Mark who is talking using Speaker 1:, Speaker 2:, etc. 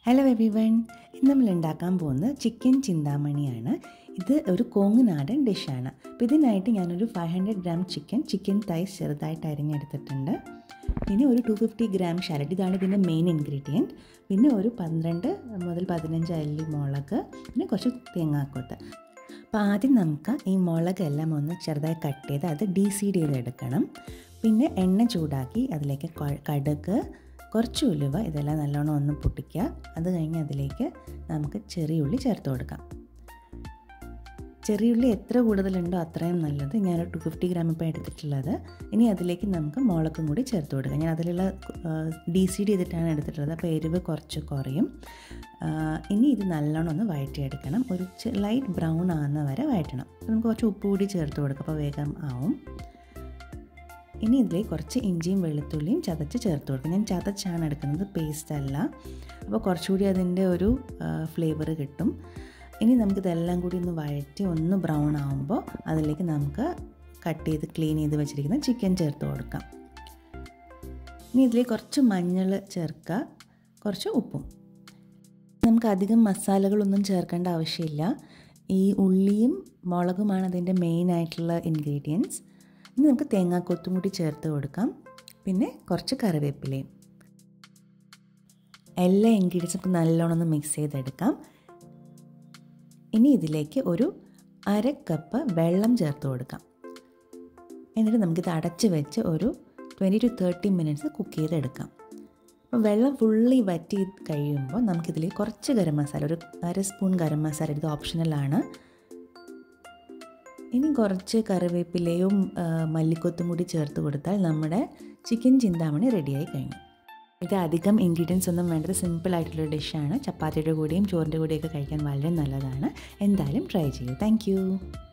Speaker 1: hello every one ഇന്ന് നമ്മൾ ഉണ്ടാക്കാൻ പോകുന്നത് ചിക്കൻ ചിന്താമണിയാണ് ഇത് ഒരു കോങ്ങുനാടൻ ഡിഷാണ് അപ്പോൾ ഇതിനായിട്ട് ഞാനൊരു five hundred gram chicken chicken thighs ചെറുതായിട്ട് അരിഞ്ഞെടുത്തിട്ടുണ്ട് പിന്നെ ഒരു ടു ഫിഫ്റ്റി ഗ്രാം ഷാലഡ് ഇതാണ് ഇതിൻ്റെ മെയിൻ ഇൻഗ്രീഡിയൻറ്റ് പിന്നെ ഒരു പന്ത്രണ്ട് മുതൽ പതിനഞ്ച് അല്ലി മുളക് പിന്നെ കുറച്ച് തേങ്ങാക്കൊത്ത് അപ്പോൾ ആദ്യം നമുക്ക് ഈ മുളകെല്ലാം ഒന്ന് ചെറുതായി കട്ട് ചെയ്ത് അത് ഡീസീഡ് ചെയ്തെടുക്കണം പിന്നെ എണ്ണ ചൂടാക്കി അതിലേക്ക് കടുക് കുറച്ച് ഉലുവ ഇതെല്ലാം നല്ലോണം ഒന്ന് പൊട്ടിക്കുക അത് കഴിഞ്ഞ് അതിലേക്ക് നമുക്ക് ചെറിയുള്ളി ചേർത്ത് കൊടുക്കാം ചെറിയുള്ളി എത്ര കൂടുതലുണ്ടോ അത്രയും നല്ലത് ഞാൻ ടു ഫിഫ്റ്റി ഗ്രാം ഇപ്പോൾ എടുത്തിട്ടുള്ളത് ഇനി അതിലേക്ക് നമുക്ക് മുളകും കൂടി ചേർത്ത് കൊടുക്കാം ഞാൻ അതിലുള്ള ഡി സി ഡി ചെയ്തിട്ടാണ് എടുത്തിട്ടുള്ളത് അപ്പോൾ എരിവ് കുറച്ച് കുറയും ഇനി ഇത് നല്ലോണം ഒന്ന് വഴറ്റിയെടുക്കണം ഒരു ലൈറ്റ് ബ്രൗൺ ആകുന്ന വരെ വഴറ്റണം അപ്പോൾ നമുക്ക് കുറച്ച് ഉപ്പ് കൂടി ചേർത്ത് കൊടുക്കാം അപ്പോൾ വേഗം ആവും ഇനി ഇതിലേക്ക് കുറച്ച് ഇഞ്ചിയും വെളുത്തുള്ളിയും ചതച്ച് ചേർത്ത് കൊടുക്കും ഞാൻ ചതച്ചാണ് എടുക്കുന്നത് പേസ്റ്റ് അല്ല അപ്പോൾ കുറച്ചുകൂടി അതിൻ്റെ ഒരു ഫ്ലേവർ കിട്ടും ഇനി നമുക്കിതെല്ലാം കൂടി ഒന്ന് വഴറ്റി ഒന്ന് ബ്രൗൺ ആകുമ്പോൾ അതിലേക്ക് നമുക്ക് കട്ട് ചെയ്ത് ക്ലീൻ ചെയ്ത് വെച്ചിരിക്കുന്ന ചിക്കൻ ചേർത്ത് കൊടുക്കാം ഇനി ഇതിലേക്ക് കുറച്ച് മഞ്ഞൾ ചേർക്കുക കുറച്ച് ഉപ്പും നമുക്ക് അധികം മസാലകളൊന്നും ചേർക്കേണ്ട ആവശ്യമില്ല ഈ ഉള്ളിയും മുളകുമാണ് അതിൻ്റെ മെയിൻ ആയിട്ടുള്ള ഇൻഗ്രീഡിയൻസ് ഇനി നമുക്ക് തേങ്ങാക്കൊത്തും കൂടി ചേർത്ത് കൊടുക്കാം പിന്നെ കുറച്ച് കറിവേപ്പിലയും എല്ലാ ഇൻഗ്രീഡിയൻസും നല്ലോണം ഒന്ന് മിക്സ് ചെയ്തെടുക്കാം ഇനി ഇതിലേക്ക് ഒരു അര കപ്പ് വെള്ളം ചേർത്ത് കൊടുക്കാം എന്നിട്ട് നമുക്കിത് അടച്ച് വെച്ച് ഒരു twenty to thirty minutes cook ചെയ്തെടുക്കാം അപ്പോൾ വെള്ളം ഫുള്ളി വറ്റി കഴിയുമ്പോൾ നമുക്കിതിലേക്ക് കുറച്ച് ഗരം മസാല ഒരു അര സ്പൂൺ ഗരം മസാല ഇത് ഓപ്ഷണലാണ് ഇനി കുറച്ച് കറിവേപ്പിലയും മല്ലിക്കൊത്തും കൂടി ചേർത്ത് കൊടുത്താൽ നമ്മുടെ ചിക്കൻ ചിന്താമണി റെഡിയായി കഴിഞ്ഞു ഇത് അധികം ഇൻഗ്രീഡിയൻസ് ഒന്നും വേണ്ടത് സിമ്പിൾ ആയിട്ടുള്ള ഡിഷാണ് ചപ്പാത്തിയുടെ കൂടെയും ചോറിൻ്റെ കൂടെയൊക്കെ കഴിക്കാൻ വളരെ നല്ലതാണ് എന്തായാലും ട്രൈ ചെയ്യൂ താങ്ക്